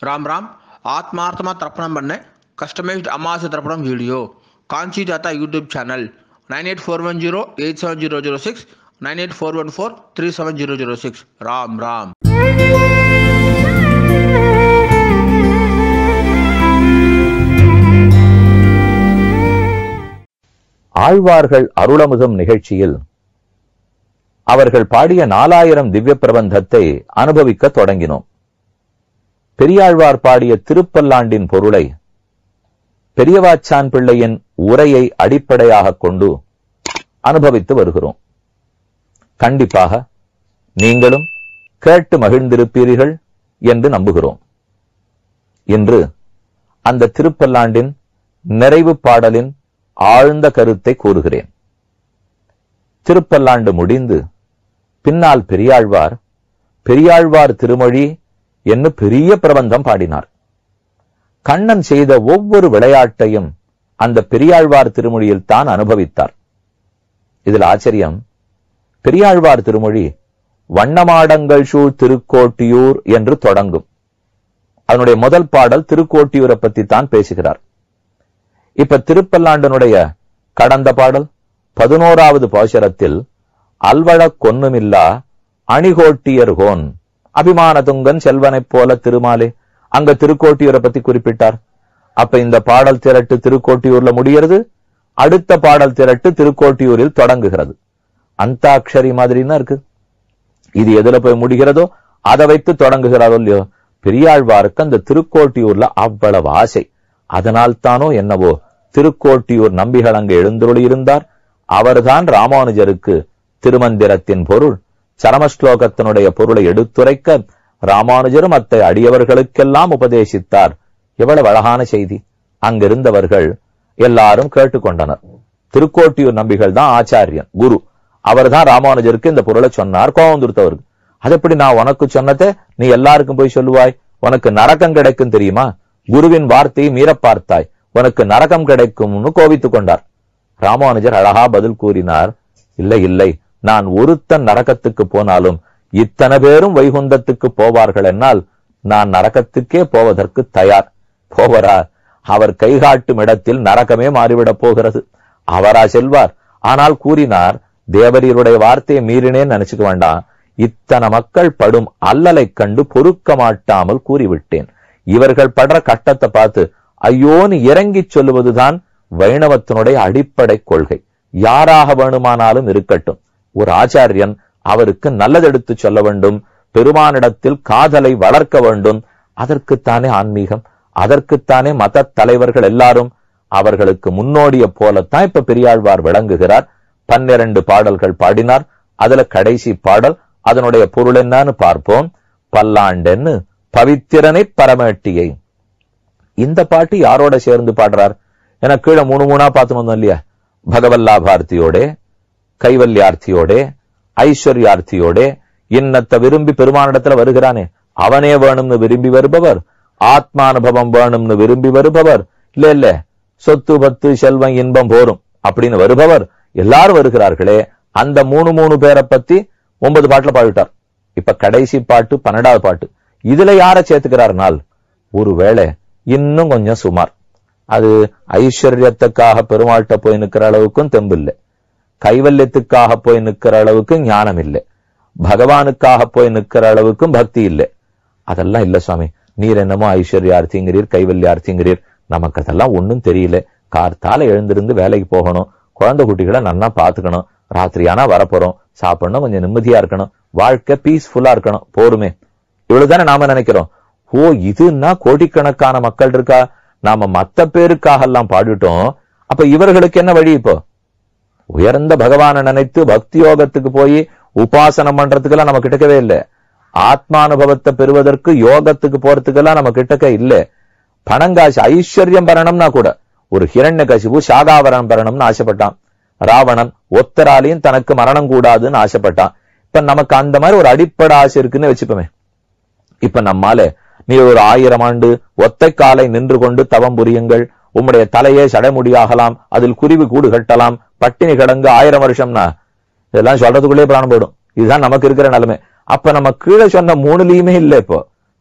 ராம் ராம் ஆத்மார்த்தமாக தர்ப்பணம் பண்ண கஸ்டமைஸ்ட் அமாவாசை தர்ப்பணம் வீடியோ காஞ்சி தாத்தா YouTube channel nine eight four one zero eight seven zero zero six nine eight four one four three seven zero zero six Ram Ram ஆழ்வார்கள் அருளமுதம் நிகழ்ச்சியில் அவர்கள் பாடிய நாலாயிரம் திவ்ய பிரபந்தத்தை அனுபவிக்க தொடங்கினோம் பெரியாழ்வார் பாடிய திருப்பல்லாண்டின் பொருளை பெரியவாச்சான் பிள்ளையின் உரையை அடிப்படையாகக் கொண்டு அனுபவித்து வருகிறோம் கண்டிப்பாக நீங்களும் கேட்டு மகிழ்ந்திருப்பீர்கள் என்று நம்புகிறோம் இன்று அந்த திருப்பல்லாண்டின் நிறைவு பாடலின் ஆழ்ந்த கருத்தை கூறுகிறேன் திருப்பல்லாண்டு முடிந்து பின்னால் பெரியாழ்வார் பெரியாழ்வார் திருமொழி என்று பெரிய பிரபந்தம் பாடினார் கண்ணன் செய்த ஒவ்வொரு விளையாட்டையும் அந்த பெரியாழ்வார் திருமொழியில் தான் அனுபவித்தார் இதில் ஆச்சரியம் பெரியாழ்வார் திருமொழி வண்ணமாடங்கள் சூழ் திருக்கோட்டியூர் என்று தொடங்கும் அதனுடைய முதல் பாடல் திருக்கோட்டியூரை பத்தி தான் பேசுகிறார் இப்ப திருப்பல்லாண்டனுடைய கடந்த பாடல் பதினோராவது பாசுரத்தில் அல்வழக் கொன்னுமில்லா அணிகோட்டியர்கோன் அபிமான துங்கன் செல்வனைப் போல திருமாலே அங்க திருக்கோட்டியூரை பத்தி குறிப்பிட்டார் அப்ப இந்த பாடல் திரட்டு திருக்கோட்டியூர்ல முடிகிறது அடுத்த பாடல் திரட்டு திருக்கோட்டியூரில் தொடங்குகிறது அந்தாட்சரி மாதிரின்னா இருக்கு இது எதுல போய் முடிகிறதோ அதை வைத்து தொடங்குகிறாரோ இல்லையோ பெரியாழ்வாருக்கு அந்த திருக்கோட்டியூர்ல அவ்வளவு ஆசை அதனால் தானோ என்னவோ திருக்கோட்டியூர் நம்பிகள் அங்கு எழுந்தருளி இருந்தார் அவர்தான் ராமானுஜருக்கு திருமந்திரத்தின் பொருள் சரமஸ்லோகத்தினுடைய பொருளை எடுத்துரைக்க ராமானுஜரும் அத்தை அடியவர்களுக்கெல்லாம் உபதேசித்தார் எவ்வளவு அழகான செய்தி அங்கிருந்தவர்கள் எல்லாரும் கேட்டுக்கொண்டனர் திருக்கோட்டியூர் நம்பிகள் தான் ஆச்சாரியன் குரு அவர்தான் ராமானுஜருக்கு இந்த பொருளை சொன்னார் கோவந்துருத்தவருக்கு அது எப்படி நான் உனக்கு சொன்னதை நீ எல்லாருக்கும் போய் சொல்லுவாய் உனக்கு நரகம் கிடைக்கும் தெரியுமா குருவின் வார்த்தையை மீற பார்த்தாய் உனக்கு நரகம் கிடைக்கும்னு கோபித்துக் கொண்டார் ராமானுஜர் அழகா பதில் கூறினார் இல்லை இல்லை நான் ஒருத்தன் நரகத்துக்கு போனாலும் இத்தனை பேரும் வைகுந்தத்துக்கு போவார்கள் என்னால் நான் நரகத்துக்கே போவதற்கு தயார் போவரா அவர் கைகாட்டும் இடத்தில் நரகமே மாறிவிடப் போகிறது அவரா செல்வார் ஆனால் கூறினார் தேவரீருடைய வார்த்தையை மீறினேன்னு நினைச்சுக்க வேண்டாம் இத்தனை மக்கள் படும் அல்லலைக் கண்டு பொறுக்க மாட்டாமல் கூறிவிட்டேன் இவர்கள் படுற கட்டத்தை பார்த்து ஐயோன்னு இறங்கிச் சொல்லுவதுதான் வைணவத்தினுடைய அடிப்படை கொள்கை யாராக வேணுமானாலும் இருக்கட்டும் ஒரு ஆச்சாரியன் அவருக்கு நல்லதெடுத்து சொல்ல வேண்டும் பெருமானிடத்தில் காதலை வளர்க்க வேண்டும் அதற்குத்தானே ஆன்மீகம் அதற்குத்தானே மத தலைவர்கள் எல்லாரும் அவர்களுக்கு முன்னோடிய போலத்தான் இப்ப பெரியாழ்வார் விளங்குகிறார் பன்னிரண்டு பாடல்கள் பாடினார் அதுல கடைசி பாடல் அதனுடைய பொருள் என்னன்னு பார்ப்போம் பல்லாண்டென்னு பவித்திரனை பரமேட்டியை இந்த பாட்டு யாரோட சேர்ந்து பாடுறார் என கீழே மூணு மூணா பார்த்து வந்தோம் இல்லையா பகவல்லாபார்த்தியோட கைவல்யார்த்தியோட ஐஸ்வர்யார்த்தியோட இன்னத்த விரும்பி பெருமானிடத்துல வருகிறானே அவனே வேணும்னு விரும்பி வருபவர் ஆத்மானுபவம் வேணும்னு விரும்பி வருபவர் இல்ல இல்ல சொத்து பத்து செல்வம் இன்பம் போரும் அப்படின்னு வருபவர் எல்லாரும் வருகிறார்களே அந்த மூணு மூணு பேரை பத்தி ஒன்பது பாட்டுல பாடிட்டார் இப்ப கடைசி பாட்டு பன்னெண்டாவது பாட்டு இதுல யார சேர்த்துக்கிறார்னால் ஒருவேளை இன்னும் கொஞ்சம் சுமார் அது ஐஸ்வர்யத்துக்காக பெருமாள்கிட்ட போய் நிக்கிற அளவுக்கும் தெம்பு இல்லை கைவல்யத்துக்காக போய் நிக்கிற அளவுக்கு ஞானம் இல்லை பகவானுக்காக போய் நிக்கிற அளவுக்கும் பக்தி இல்லை அதெல்லாம் இல்ல சுவாமி நீர் என்னமோ ஐஸ்வர்யார்த்திங்கிறீர் கைவல்யார்த்திங்கிறீர் நமக்கு அதெல்லாம் ஒண்ணும் தெரியல கார்த்தால எழுந்திருந்து வேலைக்கு போகணும் குழந்தை குட்டிகளை நல்லா பாத்துக்கணும் ராத்திரியானா வரப்போறோம் சாப்பிடணும் கொஞ்சம் நிம்மதியா இருக்கணும் வாழ்க்கை பீஸ்ஃபுல்லா இருக்கணும் போருமே இவ்வளவுதானே நாம நினைக்கிறோம் ஓ இதுன்னா கோடிக்கணக்கான மக்கள் இருக்கா நாம மத்த பேருக்காக எல்லாம் பாடிட்டோம் அப்ப இவர்களுக்கு என்ன வழி இப்போ உயர்ந்த பகவானை நினைத்து பக்தி யோகத்துக்கு போய் உபாசனம் பண்றதுக்கெல்லாம் நம்ம கிட்டக்கவே இல்லை ஆத்மானுபவத்தை பெறுவதற்கு யோகத்துக்கு போறதுக்கெல்லாம் நம்ம கிட்டக்க இல்ல பணங்காசு ஐஸ்வர்யம் பெறணும்னா கூட ஒரு ஹிரண்ய கசிவு சாகாவரணம் பெறணும்னு ஆசைப்பட்டான் ராவணன் ஒத்தராலையும் தனக்கு மரணம் கூடாதுன்னு ஆசைப்பட்டான் இப்ப நமக்கு அந்த மாதிரி ஒரு அடிப்படை ஆசை இருக்குன்னு வச்சுப்போமே இப்ப நம்மால நீ ஒரு ஆயிரம் ஆண்டு ஒத்தை காலை நின்று கொண்டு தவம் புரியுங்கள் உம்முடைய தலையே சடைமுடியாகலாம் அதில் குருவி கூடு கட்டலாம் பட்டினி கிடங்கு ஆயிரம் வருஷம்னா இதெல்லாம் சொல்றதுக்குள்ளே பிராணம் போயிடும் இதுதான் நமக்கு இருக்கிற நிலைமை அப்ப நம்ம கீழே சொன்ன மூணுலயுமே இல்ல இப்போ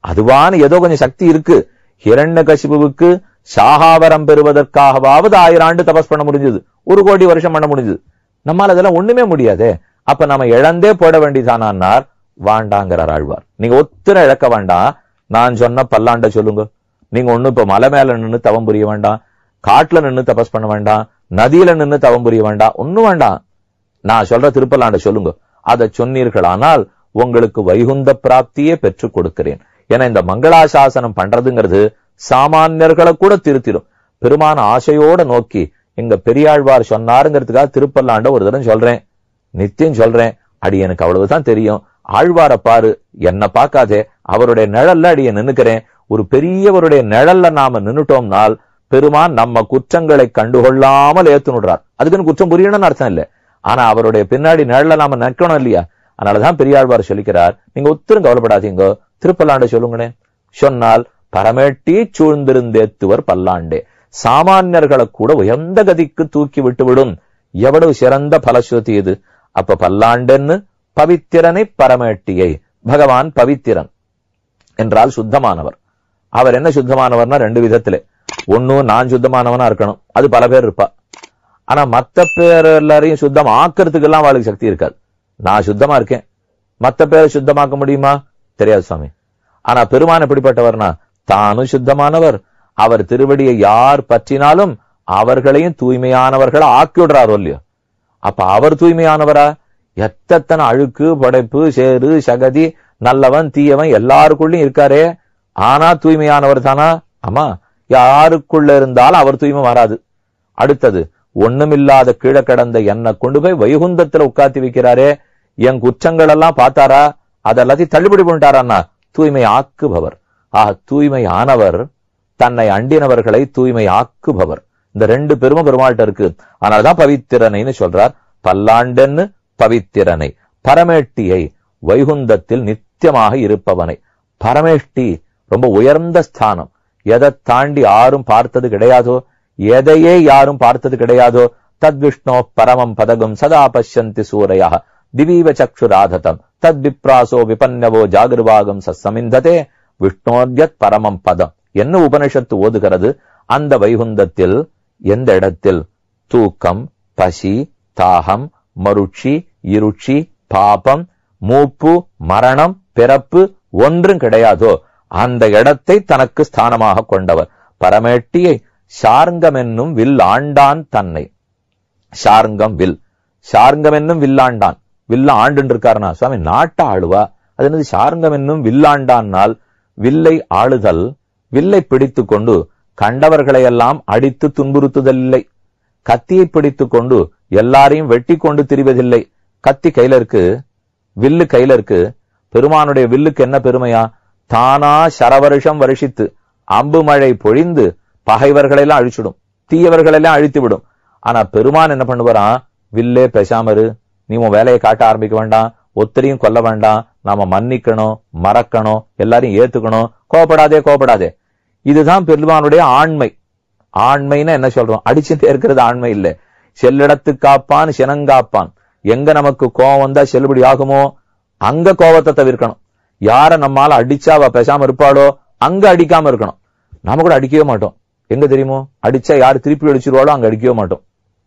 அதுவான ஏதோ கொஞ்சம் சக்தி இருக்கு ஹிரண்ய கசிபுவுக்கு சாகாவரம் பெறுவதற்காகவாவது ஆயிரம் ஆண்டு தபஸ் பண்ண முடிஞ்சது ஒரு கோடி வருஷம் பண்ண முடிஞ்சது நம்மால அதெல்லாம் ஒண்ணுமே முடியாதே அப்ப நம்ம இழந்தே போட வேண்டியதானார் வாண்டாங்கிறார் ஆழ்வார் நீங்க ஒத்திர இழக்க வேண்டாம் நான் சொன்ன பல்லாண்ட சொல்லுங்க நீங்க ஒண்ணு இப்ப மலை மேல நின்னு தவம் புரிய வேண்டாம் காட்டுல நின்னு தபஸ் பண்ண வேண்டாம் நதியில நின்னு தவம் புரிய வேண்டாம் ஒண்ணும் வேண்டாம் நான் சொல்ற திருப்பல்லாண்ட சொல்லுங்க அதை சொன்னீர்களானால் உங்களுக்கு வைகுந்த பிராப்தியே பெற்றுக் கொடுக்கிறேன் ஏன்னா இந்த மங்களாசாசனம் பண்றதுங்கிறது சாமானியர்களை கூட திருத்திடும் பெருமான ஆசையோட நோக்கி எங்க பெரியாழ்வார் சொன்னாருங்கிறதுக்காக திருப்பல்லாண்ட ஒரு தடவை சொல்றேன் நித்தியம் சொல்றேன் அடி எனக்கு அவ்வளவுதான் தெரியும் ஆழ்வார பாரு என்ன பார்க்காதே அவருடைய நிழல்ல அடிய நின்னுக்கிறேன் ஒரு பெரியவருடைய நிழல்ல நாம நின்னுட்டோம்னால் பெருமான் நம்ம குற்றங்களை கண்டுகொள்ளாமல் ஏத்துனுடுறார் அதுக்குன்னு குற்றம் புரியணும்னு அர்த்தம் இல்ல ஆனா அவருடைய பின்னாடி நிழல்ல நாம நிற்கணும் இல்லையா அதனாலதான் பெரியாழ்வார் சொல்லிக்கிறார் நீங்க ஒத்தரும் கவலைப்படாதீங்க திருப்பல்லாண்டை சொல்லுங்கனே சொன்னால் பரமேட்டி சூழ்ந்திருந்தேத்துவர் பல்லாண்டே சாமானியர்களை கூட உயர்ந்த கதிக்கு தூக்கி விட்டுவிடும் எவ்வளவு சிறந்த பலஸ்ருதி இது அப்ப பல்லாண்டென்னு பவித்திரனை பரமேட்டியை பகவான் பவித்திரன் என்றால் சுத்தமானவர் அவர் என்ன சுத்தமானவர்னா ரெண்டு விதத்திலே ஒண்ணு நான் சுத்தமானவனா இருக்கணும் அது பல பேர் இருப்பா ஆனா மத்த பேர் எல்லாரையும் சுத்தம் ஆக்கிறதுக்கு எல்லாம் அவளுக்கு சக்தி இருக்காது நான் சுத்தமா இருக்கேன் மத்த பேரை சுத்தமாக்க முடியுமா தெரியாது சுவாமி ஆனா பெருமான் எப்படிப்பட்டவர்னா தானும் சுத்தமானவர் அவர் திருவடியை யார் பற்றினாலும் அவர்களையும் தூய்மையானவர்களா ஆக்கி விடுறாரோ இல்லையோ அப்ப அவர் தூய்மையானவரா எத்தனை அழுக்கு படைப்பு சேரு சகதி நல்லவன் தீயவன் எல்லாருக்குள்ளயும் இருக்காரே ஆனா தூய்மையானவர் தானா ஆமா யாருக்குள்ள இருந்தாலும் அவர் தூய்மை வராது அடுத்தது ஒண்ணுமில்லாத கீழே கிடந்த என்னை கொண்டு போய் வைகுந்தத்துல உட்காத்தி வைக்கிறாரே என் குற்றங்கள் எல்லாம் பார்த்தாரா அதெல்லாத்தையும் தள்ளுபடி பண்ணிட்டாரான்னா தூய்மை ஆக்குபவர் ஆக தூய்மை ஆனவர் தன்னை அண்டினவர்களை தூய்மை ஆக்குபவர் இந்த ரெண்டு பெருமை பெருமாள்கிட்ட இருக்கு அதனாலதான் பவித்திரனைன்னு சொல்றார் பல்லாண்டென்னு பவித்திரனை பரமேட்டியை வைகுந்தத்தில் நித்தியமாக இருப்பவனை பரமேஷ்டி ரொம்ப உயர்ந்த ஸ்தானம் எதை தாண்டி யாரும் பார்த்தது கிடையாதோ எதையே யாரும் பார்த்தது கிடையாதோ தத்விஷ்ணோ பரமம் பதகம் சதா பஷ்யந்தி சூரையா திவீவ சக்ஷுராததம் தத் விப்ராசோ விபன்னவோ ஜாகிருவாகம் சசமிந்ததே விஷ்ணோர்யத் பரமம் பதம் என்ன உபனிஷத்து ஓதுகிறது அந்த வைகுந்தத்தில் எந்த இடத்தில் தூக்கம் பசி தாகம் மருட்சி இருட்சி பாபம் மூப்பு மரணம் பிறப்பு ஒன்றும் கிடையாதோ அந்த இடத்தை தனக்கு ஸ்தானமாக கொண்டவர் பரமேட்டியை சார்ங்கம் என்னும் வில் ஆண்டான் தன்னை சார்ங்கம் வில் சார்ங்கம் என்னும் வில்லாண்டான் வில்ல ஆண்டு இருக்காருனா சுவாமி நாட்ட ஆளுவா அது என்னது சார்ங்கம் என்னும் வில்லாண்டான்னால் வில்லை ஆளுதல் வில்லை பிடித்து கொண்டு கண்டவர்களை எல்லாம் அடித்து துன்புறுத்துதல் இல்லை கத்தியை பிடித்து கொண்டு எல்லாரையும் வெட்டி கொண்டு திரிவதில்லை கத்தி கையில இருக்கு வில்லு கையில இருக்கு பெருமானுடைய வில்லுக்கு என்ன பெருமையா தானா சரவருஷம் வருஷித்து அம்பு மழை பொழிந்து பகைவர்களை எல்லாம் அழிச்சிடும் தீயவர்களை எல்லாம் அழித்து விடும் ஆனா பெருமான் என்ன பண்ணுவாராம் வில்லே பேசாமரு நீ உன் வேலையை காட்ட ஆரம்பிக்க வேண்டாம் ஒத்தரையும் கொல்ல வேண்டாம் நாம மன்னிக்கணும் மறக்கணும் எல்லாரையும் ஏத்துக்கணும் கோபப்படாதே கோபப்படாதே இதுதான் பெருமானுடைய ஆண்மை ஆண்மைன்னு என்ன சொல்றோம் அடிச்சுட்டே இருக்கிறது ஆண்மை இல்ல செல்லிடத்து காப்பான் சினங்காப்பான் எங்க நமக்கு கோபம் வந்தா செல்லுபடி ஆகுமோ அங்க கோபத்தை தவிர்க்கணும் யார நம்மால அடிச்சா அவ பேசாம இருப்பாளோ அங்க அடிக்காம இருக்கணும் நாம கூட அடிக்கவே மாட்டோம் எங்க தெரியுமோ அடிச்சா யாரு திருப்பி அடிச்சிருவாளோ அங்க அடிக்கவே மாட்டோம்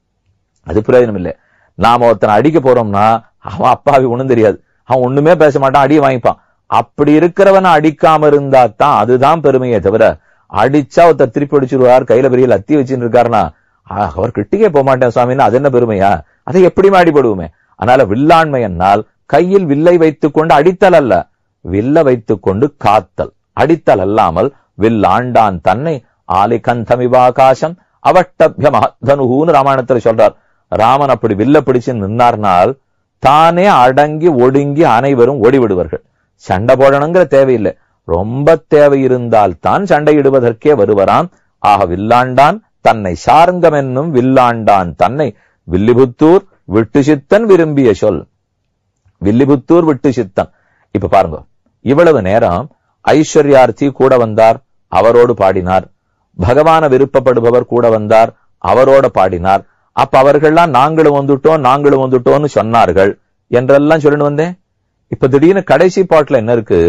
அது பிரயோஜனம் இல்லை நாம ஒருத்தனை அடிக்க போறோம்னா அவன் அப்பாவி ஒண்ணும் தெரியாது அவன் ஒண்ணுமே பேச மாட்டான் அடி வாங்கிப்பான் அப்படி இருக்கிறவனை அடிக்காம இருந்தா தான் அதுதான் பெருமையே தவிர அடிச்சா ஒருத்தர் திருப்பி அடிச்சிருவார் கையில பெரிய லத்தி வச்சுட்டு இருக்காருன்னா ஆஹ், அவர் கிட்டிக்கே போக மாட்டேன் சுவாமின்னு அது என்ன பெருமையா அதை எப்படியுமே அடிபடுவோமே அதனால வில்லாண்மை என்னால் கையில் வில்லை வைத்துக் கொண்டு அடித்தல் அல்ல வில்ல வைத்துக் கொண்டு காத்தல் அடித்தல் அல்லாமல் வில்லாண்டான் தன்னை ஆலிகந்தமிவாகாசம் அவட்டபிய மகதனுகுன்னு ராமாயணத்துல சொல்றார் ராமன் அப்படி வில்ல பிடிச்சு நின்னார்னால் தானே அடங்கி ஒடுங்கி அனைவரும் ஓடிவிடுவார்கள் சண்டை போடணுங்கிற தேவையில்லை ரொம்ப தேவை இருந்தால் தான் சண்டையிடுவதற்கே வருவராம் ஆக வில்லாண்டான் தன்னை சார்ங்கம் என்னும் வில்லாண்டான் தன்னை வில்லிபுத்தூர் விட்டு சித்தன் விரும்பிய சொல் வில்லிபுத்தூர் விட்டு சித்தன் இப்ப பாருங்க இவ்வளவு நேரம் ஐஸ்வர்யார்த்தி கூட வந்தார் அவரோடு பாடினார் பகவான விருப்பப்படுபவர் கூட வந்தார் அவரோட பாடினார் அப்ப அவர்கள்லாம் நாங்களும் வந்துட்டோம் நாங்களும் வந்துட்டோம்னு சொன்னார்கள் என்றெல்லாம் சொல்லிட்டு வந்தேன் இப்ப திடீர்னு கடைசி பாட்டுல என்ன இருக்கு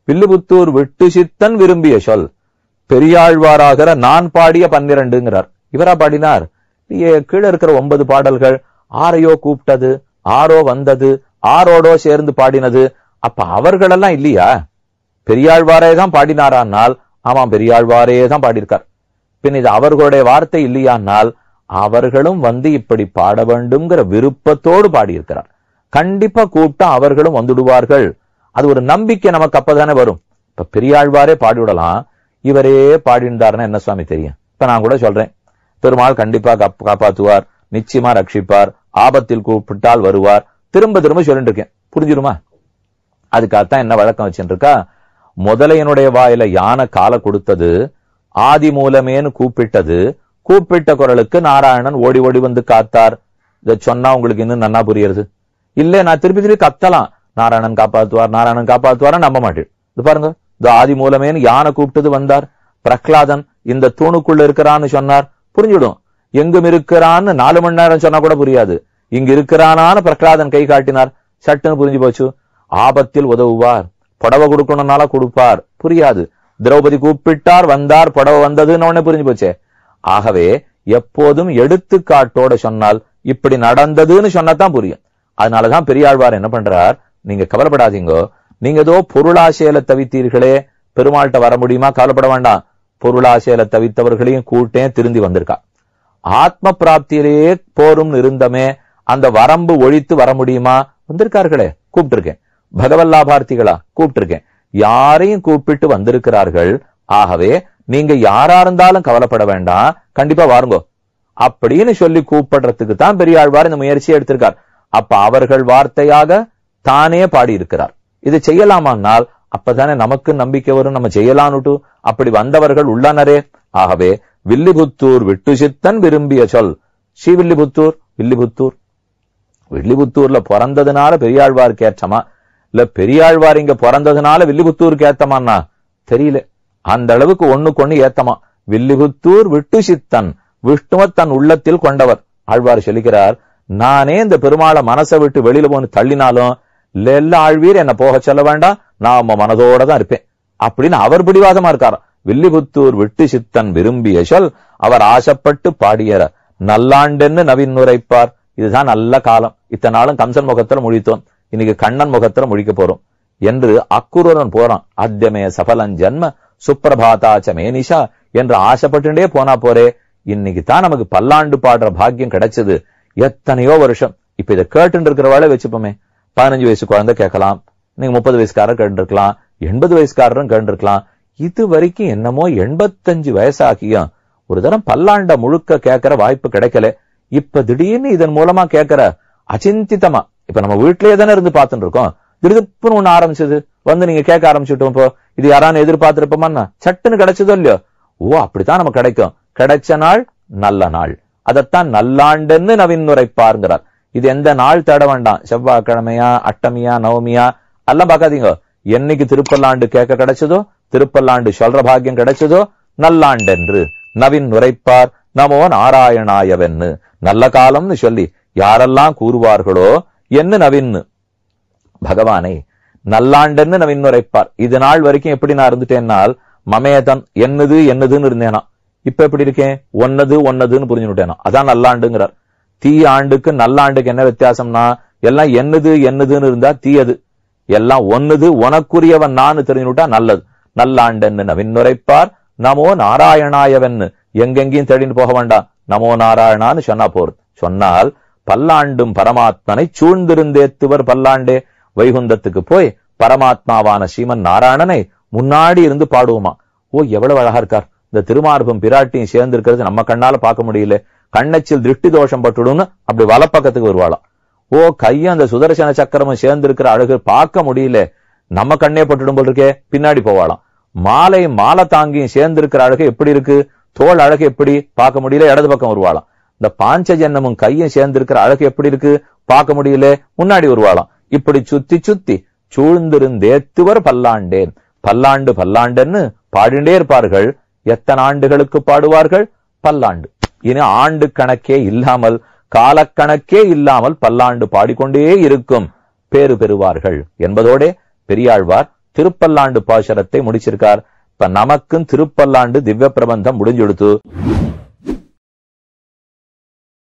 வில்லிபுத்தூர் விட்டு சித்தன் விரும்பிய சொல் பெரியாழ்வாராகிற நான் பாடிய பன்னிரண்டுங்கிறார் இவரா பாடினார் இல்லையே, கீழே இருக்கிற ஒன்பது பாடல்கள் ஆரையோ கூப்பிட்டது ஆரோ வந்தது ஆரோடோ சேர்ந்து பாடினது அப்ப அவர்களெல்லாம் இல்லையா பெரியாழ்வாரே தான் பாடினாரானால் ஆமாம் பெரியாழ்வாரே தான் பாடியிருக்கார் பின் இது அவர்களுடைய வார்த்தை இல்லையானால் அவர்களும் வந்து இப்படி பாட வேண்டும்ங்கிற விருப்பத்தோடு பாடியிருக்கிறார் கண்டிப்பா கூப்பிட்டா அவர்களும் வந்துடுவார்கள் அது ஒரு நம்பிக்கை நமக்கு அப்பதானே வரும் இப்ப பெரியாழ்வாரே பாடிவிடலாம் இவரே பாடியிருந்தாருன்னா என்ன சுவாமி தெரியும் இப்ப நான் கூட சொல்றேன் பெருமாள் கண்டிப்பா காப்- காப்பாத்துவார் நிச்சயமா ரட்சிப்பார் ஆபத்தில் கூப்பிட்டால் வருவார் திரும்ப திரும்ப சொல்லிட்டு இருக்கேன் புரிஞ்சிருமா அதுக்காகத்தான் என்ன வழக்கம் வச்சுட்டு இருக்கா முதலையனுடைய வாயில யானை காலை கொடுத்தது ஆதி மூலமேன்னு கூப்பிட்டது கூப்பிட்ட குரலுக்கு நாராயணன் ஓடி ஓடி வந்து காத்தார் இத சொன்னா உங்களுக்கு இன்னும் நன்னா புரியுறது இல்ல நான் திருப்பி திருப்பி கத்தலாம் நாராயணன் காப்பாத்துவார் நாராயணன் காப்பாத்துவார் நம்ப மாட்டேன் இது பாருங்க இது ஆதி மூலமேன்னு யானை கூப்பிட்டது வந்தார் பிரஹ்லாதன் இந்த தூணுக்குள்ள இருக்கிறான்னு சொன்னார் புரிஞ்சுடும் எங்கும் இருக்கிறான்னு நாலு மணி நேரம் சொன்னா கூட புரியாது இங்க இருக்கிறானான்னு பிரஹ்லாதன் கை காட்டினார் சட்டுன்னு புரிஞ்சு போச்சு ஆபத்தில் உதவுவார் புடவை கொடுக்கணும்னால கொடுப்பார் புரியாது திரௌபதி கூப்பிட்டார் வந்தார் புடவை வந்ததுன்னு உடனே புரிஞ்சு போச்சே ஆகவே எப்போதும் எடுத்துக்காட்டோட சொன்னால் இப்படி நடந்ததுன்னு சொன்னதான் புரியும் அதனாலதான் பெரியாழ்வார் என்ன பண்றார் நீங்க கவலைப்படாதீங்கோ நீங்க ஏதோ பொருளாசையில தவித்தீர்களே பெருமாள்கிட்ட வர முடியுமா கவலைப்பட வேண்டாம் பொருளாசையில தவித்தவர்களையும் கூட்டேன் திருந்தி வந்திருக்கா ஆத்ம பிராப்தியிலேயே போரும் இருந்தமே அந்த வரம்பு ஒழித்து வர முடியுமா வந்திருக்கார்களே கூப்பிட்டிருக்கேன் பகவல்லாபார்த்திகளா கூப்பிட்டிருக்கேன் யாரையும் கூப்பிட்டு வந்திருக்கிறார்கள் ஆகவே நீங்க யாரா இருந்தாலும் கவலைப்பட வேண்டாம் கண்டிப்பா வாருங்கோ அப்படின்னு சொல்லி கூப்பிடுறதுக்கு தான் பெரியாழ்வார் இந்த முயற்சியை எடுத்திருக்கார் அப்ப அவர்கள் வார்த்தையாக தானே பாடியிருக்கிறார் இது செய்யலாமானால் அப்பதானே நமக்கு நம்பிக்கை வரும் நம்ம செய்யலான்னுட்டு அப்படி வந்தவர்கள் உள்ளனரே ஆகவே வில்லிபுத்தூர் விட்டு சித்தன் விரும்பிய சொல் ஸ்ரீவில்லிபுத்தூர் வில்லிபுத்தூர் வில்லிபுத்தூர்ல பிறந்ததுனால பெரியாழ்வாருக்கு ஏற்றமா இல்ல பெரியாழ்வார் இங்க பிறந்ததுனால வில்லிபுத்தூருக்கு ஏத்தமான்னா தெரியல அந்த அளவுக்கு ஒண்ணுக்கு ஒண்ணு ஏத்தமா வில்லிபுத்தூர் விட்டு சித்தன் விஷ்ணுவ தன் உள்ளத்தில் கொண்டவர் ஆழ்வார் சொல்லிக்கிறார் நானே இந்த பெருமாளை மனசை விட்டு வெளியில போன்னு தள்ளினாலும் இல்ல ஆழ்வீர் என்ன போக சொல்ல வேண்டாம் நான் உம்ம மனதோட தான் இருப்பேன் அப்படின்னு அவர் பிடிவாதமா இருக்காராம் வில்லிபுத்தூர் விட்டு சித்தன் விரும்பிய சொல் அவர் ஆசைப்பட்டு பாடியற நல்லாண்டென்னு நவீன் உரைப்பார் இதுதான் நல்ல காலம் இத்தனை நாளும் கம்சன் முகத்துல முழித்தோம் இன்னைக்கு கண்ணன் முகத்துல முழிக்க போறோம் என்று அக்குருடன் போறான் அத்தியமே சபலன் ஜன்ம சுப்பிரபாதாச்ச மேனிஷா என்று ஆசைப்பட்டுட்டே போனா போரே இன்னைக்கு தான் நமக்கு பல்லாண்டு பாடுற பாக்கியம் கிடைச்சது எத்தனையோ வருஷம் இப்ப இதை கேட்டு இருக்கிறவாளே வச்சுப்போமே பதினஞ்சு வயசு குழந்தை கேட்கலாம் நீங்க முப்பது வயசுக்காரர் கேட்டிருக்கலாம் எண்பது வயசுக்காரரும் கேட்டிருக்கலாம் இது வரைக்கும் என்னமோ எண்பத்தஞ்சு வயசாகியும் ஒரு தரம் பல்லாண்ட முழுக்க கேட்கிற வாய்ப்பு கிடைக்கல இப்ப திடீர்னு இதன் மூலமா கேட்கிற அச்சிந்திதமா இப்ப நம்ம வீட்லயே தானே இருந்து பார்த்துட்டு இருக்கோம் திடீர்னு ஒண்ணு ஆரம்பிச்சது வந்து நீங்க கேட்க ஆரம்பிச்சுட்டோம் இப்போ இது யாரானு எதிர்பார்த்திருப்போமா சட்டுன்னு கிடைச்சதோ இல்லையோ ஓ அப்படித்தான் நமக்கு கிடைக்கும் கிடைச்ச நாள் நல்ல நாள் அதைத்தான் நல்லாண்டுன்னு நவீன் உரைப்பாருங்கிறார் இது எந்த நாள் தேட வேண்டாம் செவ்வாய்க்கிழமையா அட்டமியா நவமியா எல்லாம் பார்க்காதீங்க என்னைக்கு திருப்பல்லாண்டு கேட்க கிடைச்சதோ திருப்பல்லாண்டு சொல்ற பாக்கியம் கிடைச்சதோ நல்லாண்டென்று நவீன் உரைப்பார் நமோ நாராயணாயவென்னு நல்ல காலம்னு சொல்லி யாரெல்லாம் கூறுவார்களோ என்ன நவீன் பகவானை நல்லாண்டன்னு நவீன் உரைப்பார் இது நாள் வரைக்கும் எப்படி நான் இருந்துட்டேன்னால் மமேதன் என்னது என்னதுன்னு இருந்தேனா இப்ப எப்படி இருக்கேன் ஒன்னது ஒன்னதுன்னு புரிஞ்சுட்டேனா அதான் நல்லாண்டுங்கிறார் தீய ஆண்டுக்கு நல்ல ஆண்டுக்கு என்ன வித்தியாசம்னா எல்லாம் என்னது என்னதுன்னு இருந்தா தீயது எல்லாம் ஒன்னுது உனக்குரியவன் நான் தெரிஞ்சுட்டா நல்லது நல்லாண்டன்னு நவீன் உரைப்பார் நமோ நாராயணாயவன்னு எங்கெங்கேயும் தேடின்னு போக வேண்டாம் நமோ நாராயணான்னு சொன்னா போறது சொன்னால் பல்லாண்டும் பரமாத்மனை சூழ்ந்திருந்தேத்துவர் பல்லாண்டே வைகுந்தத்துக்கு போய் பரமாத்மாவான ஸ்ரீமன் நாராயணனை முன்னாடி இருந்து பாடுவோமா ஓ எவ்வளவு அழகா இருக்கார் இந்த திருமார்பும் பிராட்டியும் சேர்ந்து இருக்கிறது நம்ம கண்ணால பார்க்க முடியல கண்ணச்சில் திருஷ்டி தோஷம் பட்டுடும்னு அப்படி வலப்பக்கத்துக்கு வருவாளாம் ஓ கையும் அந்த சுதர்சன சக்கரமும் சேர்ந்து இருக்கிற அழகு பார்க்க முடியல நம்ம கண்ணே பட்டுடும் போல் இருக்கே பின்னாடி போவாளாம் மாலை மாலை தாங்கியும் சேர்ந்து இருக்கிற அழகு எப்படி இருக்கு தோல் அழகு எப்படி பார்க்க முடியல இடது பக்கம் வருவாளாம் இந்த பாஞ்ச ஜன்னமும் கையும் சேர்ந்து இருக்கிற அழகு எப்படி இருக்கு பார்க்க முடியல முன்னாடி வருவாளாம் இப்படி சுத்தி சுத்தி சூழ்ந்திருந்தேத்துவர் பல்லாண்டேன் பல்லாண்டு பல்லாண்டுன்னு பாடிண்டே இருப்பார்கள் எத்தனை ஆண்டுகளுக்கு பாடுவார்கள் பல்லாண்டு இனி ஆண்டு கணக்கே இல்லாமல் காலக்கணக்கே இல்லாமல் பல்லாண்டு பாடிக்கொண்டே இருக்கும் பேறு பெறுவார்கள் என்பதோடே பெரியாழ்வார் திருப்பல்லாண்டு பாசரத்தை முடிச்சிருக்கார் இப்ப நமக்கும் திருப்பல்லாண்டு திவ்ய பிரபந்தம் முடிஞ்செடுத்து